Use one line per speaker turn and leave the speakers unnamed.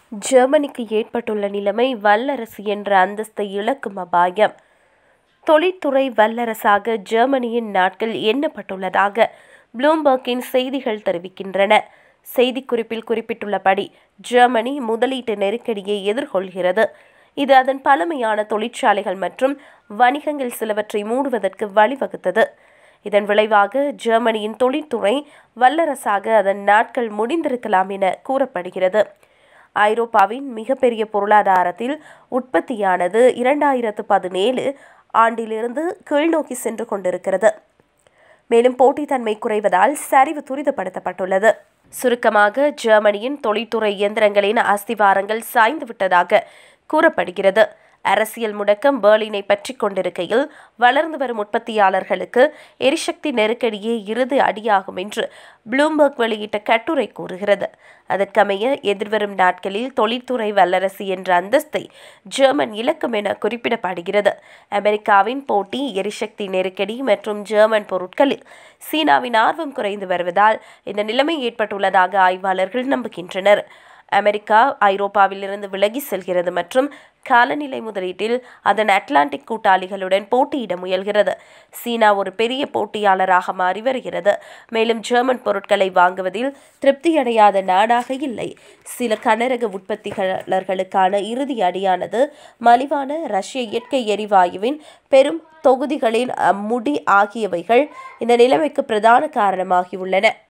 ஜெர்மனிக்கு ஏற்பட்டுள்ள நிலைமை வல்லரசு என்ற அந்தஸ்தை இழக்கும் அபாயம் தொழில்துறை வல்லரசாக ஜெர்மனியின் நாட்கள் எண்ணப்பட்டுள்ளதாக ப்ளூம்பர்க்கின் செய்திகள் தெரிவிக்கின்றன செய்திக்குறிப்பில் குறிப்பிட்டுள்ளபடி ஜெர்மனி முதலீட்டு நெருக்கடியை எதிர்கொள்கிறது இது அதன் பழமையான தொழிற்சாலைகள் மற்றும் வணிகங்கள் சிலவற்றை மூடுவதற்கு வழிவகுத்தது இதன் விளைவாக ஜெர்மனியின் தொழில்துறை வல்லரசாக அதன் நாட்கள் முடிந்திருக்கலாம் என கூறப்படுகிறது ஐரோப்பாவின் மிகப்பெரிய பொருளாதாரத்தில் உற்பத்தியானது இரண்டாயிரத்து பதினேழு ஆண்டிலிருந்து கீழ்நோக்கி சென்று கொண்டிருக்கிறது மேலும் போட்டித்தன்மை குறைவதால் சரிவு துரிதப்படுத்தப்பட்டுள்ளது சுருக்கமாக ஜெர்மனியின் தொழில்துறை இயந்திரங்களின் அஸ்திவாரங்கள் சாய்ந்து விட்டதாக கூறப்படுகிறது அரசியல் முடக்கம் பெர்லினை பற்றி கொண்டிருக்கையில் வளர்ந்து வரும் உற்பத்தியாளர்களுக்கு எரிசக்தி நெருக்கடியே இறுதி அடியாகும் என்று ப்ளூம்பர்க் வெளியிட்ட கட்டுரை கூறுகிறது அதற்கமைய எதிர்வரும் நாட்களில் தொழில்துறை வல்லரசு என்ற அந்தஸ்தை ஜெர்மன் இலக்கும் என குறிப்பிடப்படுகிறது அமெரிக்காவின் போட்டி எரிசக்தி நெருக்கடி மற்றும் ஜெர்மன் பொருட்களில் சீனாவின் ஆர்வம் குறைந்து வருவதால் இந்த நிலைமை ஏற்பட்டுள்ளதாக ஆய்வாளர்கள் நம்புகின்றனர் அமெரிக்கா ஐரோப்பாவிலிருந்து விலகி செல்கிறது மற்றும் காலநிலை முதலீட்டில் அதன் அட்லாண்டிக் கூட்டாளிகளுடன் போட்டியிட முயல்கிறது சீனா ஒரு பெரிய போட்டியாளராக மாறி வருகிறது மேலும் ஜெர்மன் பொருட்களை வாங்குவதில் திருப்தியடையாத நாடாக இல்லை சில கனரக உற்பத்தியாளர்களுக்கான இறுதி அடியானது மலிவான ரஷ்ய இயற்கை எரிவாயுவின் பெரும் தொகுதிகளின் முடி ஆகியவைகள் இந்த நிலைமைக்கு பிரதான காரணமாகியுள்ளன